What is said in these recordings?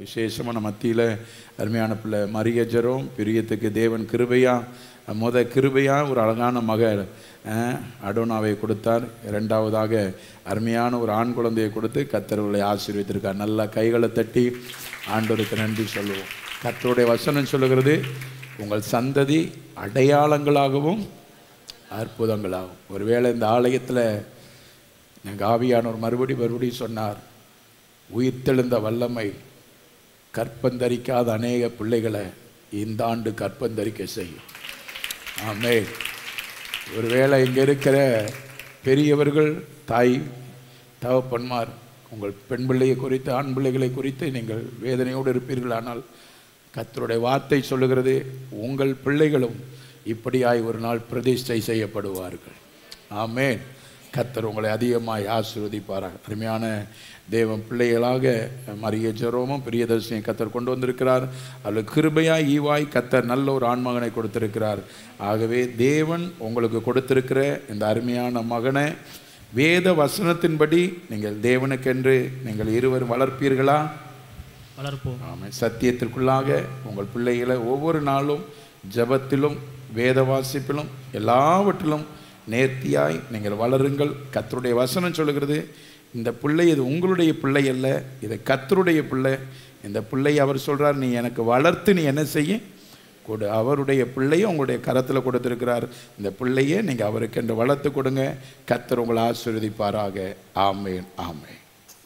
விசேஷமான மத்தியில் அருமையான பிள்ளை மரிய ஜெரோம் பிரியத்துக்கு தேவன் கிருபையா முத கிருபையா ஒரு அழகான மகள் அஹ், அடோனாவை கொடுத்தார் இரண்டாவதாக அருமையான ஒரு ஆண் குழந்தையை கொடுத்து கத்தர்களை ஆசீர்வதித்திருக்கார் நல்லா கைகளை தட்டி ஆண்டவருக்கு நன்றி சொல்லுவோம் கர்த்தருடைய வசனம் சொல்லுகிறது உங்கள் சந்ததி அடையாளங்களாகவும் அற்புதங்களாகும் ஒருவேளை இந்த ஆலயத்தில் எங்கள் ஆவியானவர் மறுபடி மறுபடி சொன்னார் உயிர்த்தெழுந்த வல்லமை கற்பந்தரிக்காத அநேக பிள்ளைகளை இந்த ஆண்டு கற்பந்தரிக்க செய்யும் ஆமே ஒருவேளை இங்கே இருக்கிற பெரியவர்கள் தாய் தகப்பன்மார் உங்கள் பெண் பிள்ளையை குறித்து ஆண் பிள்ளைகளை குறித்து நீங்கள் வேதனையோடு இருப்பீர்கள் ஆனால் கர்த்தருடைய வார்த்தை சொல்லுகிறது உங்கள் பிள்ளைகளும் இப்படியாய் ஒரு நாள் பிரதிஷ்டை செய்யப்படுவார்கள் ஆமென் கர்த்தர் உங்களை அதிகமாய் ஆசீர்வதிப்பாராக அருமையான தேவன் பிள்ளைகளாக மரிய ஜெரோமும் பிரியதர்ஷினை கத்தர் கொண்டு வந்திருக்கிறார் அதில் கிருபையாய் ஈவாய் கத்தர் நல்ல ஒரு ஆண்மகனை கொடுத்திருக்கிறார் ஆகவே தேவன் உங்களுக்கு கொடுத்திருக்கிற இந்த அருமையான மகனை வேத வசனத்தின்படி நீங்கள் தேவனுக்கென்று நீங்கள் இருவரும் வளர்ப்பீர்களா வளர்ப்போம் ஆமென் சத்தியத்திற்குள்ளாக உங்கள் பிள்ளைகளை ஒவ்வொரு நாளும் ஜெபத்திலும் வேத வாசிப்பிலும் எல்லாவற்றிலும் நேர்த்தியாய் நீங்கள் வளருங்கள் கத்தருடைய வசனம் சொல்லுகிறது இந்த பிள்ளை இது உங்களுடைய பிள்ளை அல்ல இது கத்தருடைய பிள்ளை இந்த பிள்ளை அவர் சொல்றார் நீ எனக்கு வளர்த்து நீ என்ன செய்ய கொடு அவருடைய பிள்ளையை உங்களுடைய கரத்தில் கொடுத்திருக்கிறார் இந்த பிள்ளையை நீங்கள் அவருக்கு என்று வளர்த்து கொடுங்க கத்தர் உங்களை ஆசீர்வதிப்பாராக ஆமேன் ஆமேன்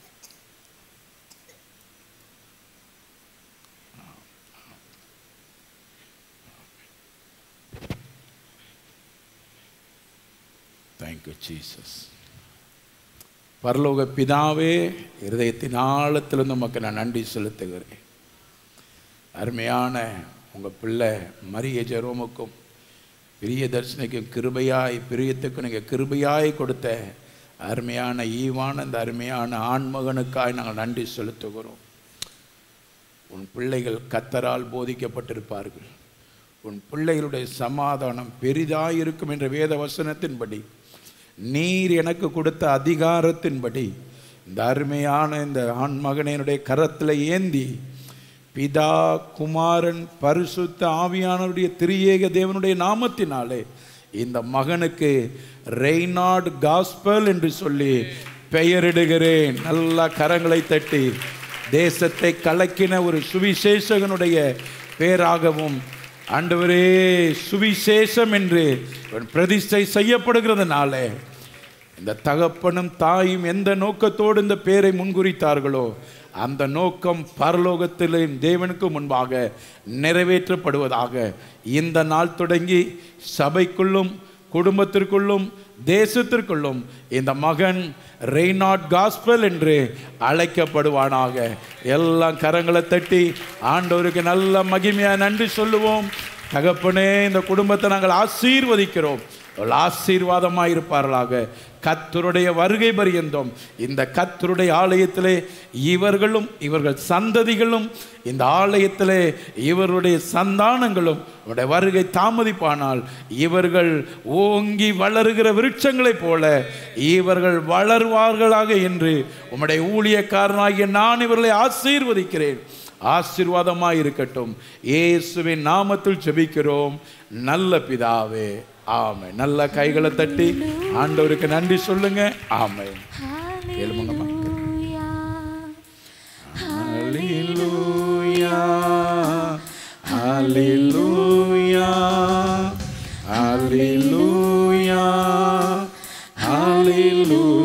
தேங்க்யூ ஜீசஸ் பரலோக பிதாவே இருதயத்தின் ஆழத்திலிருந்து உமக்கு நான் நன்றி செலுத்துகிறேன் அருமையான உங்கள் பிள்ளை மரிய ஜெரோமுக்கும் பிரிய தர்சனைக்கும் கிருபையாய் பிரியத்துக்கும் நீங்கள் கிருபையாய் கொடுத்த அருமையான ஈவான இந்த அருமையான ஆண்மகனுக்காய் நாங்கள் நன்றி செலுத்துகிறோம் உன் பிள்ளைகள் கத்தரால் போதிக்கப்பட்டிருப்பார்கள் உன் பிள்ளைகளுடைய சமாதானம் பெரிதாயிருக்கும் என்ற வேத வசனத்தின்படி நீர் எனக்கு கொடுத்த அதிகாரத்தின்படி இந்த அருமையான இந்த ஆண்மகனினுடைய கரத்தில் ஏந்தி பிதா குமாரன் பரிசுத்த ஆவியானவருடைய திரியேக தேவனுடைய நாமத்தினாலே இந்த மகனுக்கு ரெய்னார்ட் காஸ்பல் என்று சொல்லி பெயரிடுகிறேன் நல்லா கரங்களை தட்டி தேசத்தை கலக்கின ஒரு சுவிசேஷகனுடைய பேராகவும் ஆண்டவரே சுவிசேஷம் என்று இவன் பிரதிஷ்டை செய்யப்படுகிறதுனால இந்த தகப்பனும் தாயும் எந்த நோக்கத்தோடு இந்த பேரை முன்குறித்தார்களோ அந்த நோக்கம் பரலோகத்திலும் தேவனுக்கு முன்பாக நிறைவேற்றப்படுவதாக இந்த நாள் தொடங்கி சபைக்குள்ளும் குடும்பத்திற்குள்ளும் தேசத்திற்குள்ளும் இந்த மகன் ரெய்னாட் காஸ்பல் என்று அழைக்கப்படுவானாக எல்லாம் கரங்களை தட்டி ஆண்டவருக்கு நல்ல மகிமையா நன்றி சொல்லுவோம் தகப்பனே இந்த குடும்பத்தை நாங்கள் ஆசீர்வதிக்கிறோம் அவள் ஆசீர்வாதமாக இருப்பார்களாக கத்தருடைய வருகை பரியந்தம் இந்த கத்தருடைய ஆலயத்திலே இவர்களும் இவர்கள் சந்ததிகளும் இந்த ஆலயத்திலே இவருடைய சந்தானங்களும் அவருடைய வருகை தாமதிப்பானால் இவர்கள் ஓங்கி வளருகிற விருட்சங்களைப் போல இவர்கள் வளர்வார்களாக என்று உம்முடைய ஊழியக்காரனாகிய நான் இவர்களை ஆசீர்வதிக்கிறேன் ஆசீர்வாதமாய் இருக்கட்டும் இயேசுவின் நாமத்தில் ஜெபிக்கிறோம் நல்ல பிதாவே ஆமை நல்ல கைகளை தட்டி ஆண்டவருக்கு நன்றி சொல்லுங்க ஆமை எழுமுங்கம்மா Hallelujah. Hallelujah. Hallelujah. Hallelujah.